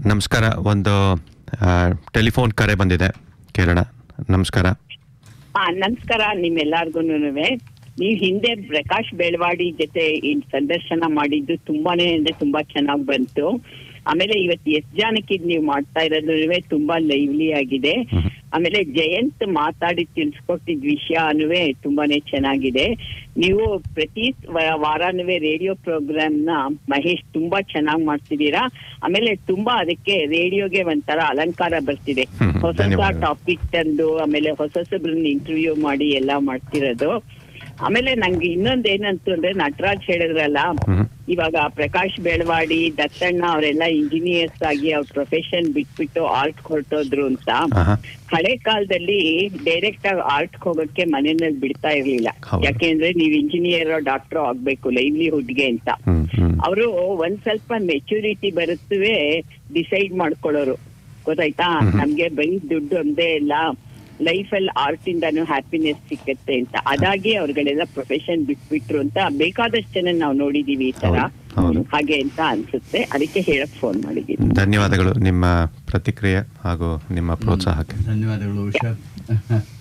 ನಮಸ್ಕಾರ ಒಂದು ಟೆಲಿಫೋನ್ ಕರೆ ಬಂದಿದೆ ಕೇಳೋಣ ನಮಸ್ಕಾರ ಹಾ ನಮಸ್ಕಾರ ನಿಮ್ಮೆಲ್ಲರಿಗೂ ನೀವ್ ಹಿಂದೆ ಪ್ರಕಾಶ್ ಬೆಳವಾಡಿ ಜೊತೆ ಈ ಸಂದರ್ಶನ ಮಾಡಿದ್ದು ತುಂಬಾನೇ ಅಂದ್ರೆ ತುಂಬಾ ಚೆನ್ನಾಗ್ ಬಂತು ಆಮೇಲೆ ಇವತ್ತು ಎಸ್ ಜಾನಕಿ ನೀವು ಮಾಡ್ತಾ ಇರೋದು ತುಂಬಾ ಲೈವ್ಲಿ ಆಗಿದೆ ಆಮೇಲೆ ಜಯಂತ್ ಮಾತಾಡಿ ತಿಳಿಸ್ಕೊಟ್ಟಿದ್ ವಿಷಯನೂ ತುಂಬಾನೇ ಚೆನ್ನಾಗಿದೆ ನೀವು ಪ್ರತಿ ವ- ವಾರಾನೂ ರೇಡಿಯೋ ಪ್ರೋಗ್ರಾಮ್ ನ ಮಹೇಶ್ ತುಂಬಾ ಚೆನ್ನಾಗ್ ಮಾಡ್ತಿದ್ದೀರಾ ಆಮೇಲೆ ತುಂಬಾ ಅದಕ್ಕೆ ರೇಡಿಯೋಗೆ ಒಂಥರ ಅಲಂಕಾರ ಬರ್ತಿದೆ ಹ್ಮ್, ಹೊಸ ಹೊಸ ಧನ್ಯವಾದಗಳು. ಟಾಪಿಕ್ ತಂದು ಆಮೇಲೆ ಹೊಸ ಹೊಸಬ್ರನ್ನ ಇಂಟರ್ವ್ಯೂ ಮಾಡಿ ಎಲ್ಲ ಮಾಡ್ತಿರೋದು ಆಮೇಲೆ ನಂಗೆ ಇನ್ನೊಂದ್ ಏನಂತು ಅಂದ್ರೆ ನಟರಾಜ್ ಹೇಳಿದ್ರಲ್ಲ ಹ್ಮ್. ಇವಾಗ ಪ್ರಕಾಶ್ ಬೆಳವಾಡಿ ದತ್ತಣ್ಣ ಅವರೆಲ್ಲ ಇಂಜಿನಿಯರ್ಸ್ ಆಗಿ ಅವ್ರ ಪ್ರೊಫೆಷನ್ ಬಿಟ್ಬಿಟ್ಟು ಆರ್ಟ್ ಹೊರಟೋದ್ರು ಅಂತ ಆಹಾ. ಹಳೆ ಕಾಲದಲ್ಲಿ ಡೈರೆಕ್ಟ್ ಆಗಿ ಆರ್ಟ್ ಹೋಗಕ್ಕೆ ಮನೆಯಲ್ಲಿ ಬಿಡ್ತಾ ಇರ್ಲಿಲ್ಲ ಹೌದು. ಯಾಕೆಂದ್ರೆ ನೀವ್ ಇಂಜಿನಿಯರ್ ಡಾಕ್ಟರ್ ಆಗ್ಬೇಕು ಲೈವ್ಲಿಹುಡ್ಗೆ ಅಂತ ಹ್ಮ್ ಹ್ಮ್ ಅವರು ಒಂದ್ ಸ್ವಲ್ಪ ಮೆಚುರಿಟಿ ಬರುತ್ತವೆ ಡಿಸೈಡ್ ಮಾಡ್ಕೊಳ್ಳೋರು ಗೊತ್ತಾಯ್ತಾ ಹ್ಮ್. ನಮ್ಗೆ ಬರೀ ದುಡ್ಡು ಒಂದೇ ಇಲ್ಲ ಲೈಫ್ ಅಲ್ಲಿ ಆರ್ಟ್ ಇಂದಾನು ಹ್ಯಾಪಿನೆಸ್ ಸಿಕ್ಕತ್ತೆ ಅಂತ ಅದಾಗಿ ಅವ್ರುಗಳೆಲ್ಲ ಪ್ರೊಫೆಷನ್ ಬಿಟ್ಬಿಟ್ರು ಅಂತ ಬೇಕಾದಷ್ಟು ಜನ ನಾವು ನೋಡಿದೀವಿ ಈ ತರ ಹೌದು, ಹೌದು. ಹಾಗೆ ಅಂತ ಅನ್ಸುತ್ತೆ ಅದಕ್ಕೆ ಹೇಳಕ್ ಫೋನ್ ಮಾಡಿದೀನಿ ಧನ್ಯವಾದಗಳು ನಿಮ್ಮ ಪ್ರತಿಕ್ರಿಯೆ ಹಾಗೂ ನಿಮ್ಮ ಪ್ರೋತ್ಸಾಹಕ್ಕೆ ಧನ್ಯವಾದಗಳು ಉಷಾ